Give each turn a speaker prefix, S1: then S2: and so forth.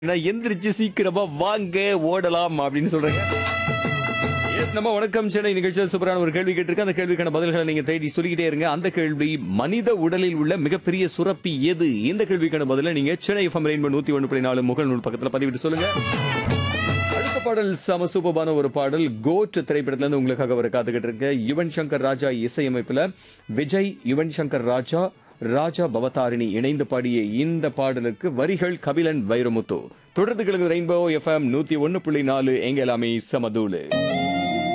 S1: நான் எந்திரிச்சு சீக்கிரமா வாங்க ஓடலாம் அப்படின்னு சொல்றேங்க Yes, நம்ம வணக்கம் சென்னை நிகழ்ச்சியில் சூப்பரான ஒரு கேள்வி கேட்டிருக்கேன் அந்த கேள்விக்கான பதில்களை நீங்க தேடி சொல்லிக்கிட்டே இருங்க அந்த கேள்வி மனித உடலில் உள்ள மிகப்பெரிய சுரப்பி எது இந்த கேள்விக்கான பதில நீங்க சென்னை எஃப்எம் ரெயின்போ நூத்தி ஒன்று புள்ளி நாலு முகல் நூல் பக்கத்துல பதிவிட்டு சொல்லுங்க அடுத்த பாடல் சம சூப்பரான ஒரு பாடல் கோட் திரைப்படத்துல இருந்து உங்களுக்காக வர காத்துக்கிட்டு இருக்கு யுவன் சங்கர் ராஜா இசையமைப்புல விஜய் யுவன் சங்கர் ராஜா ராஜா பவதாரிணி இணைந்து பாடிய இந்த பாடலுக்கு வரிகள் கபிலன் வைரமுத்து தொடர்ந்து கிழங்கு ரெயின்போ எஃப்எம் நூத்தி ஒன்னு புள்ளி நாலு எங்க எல்லாமே சமதூளு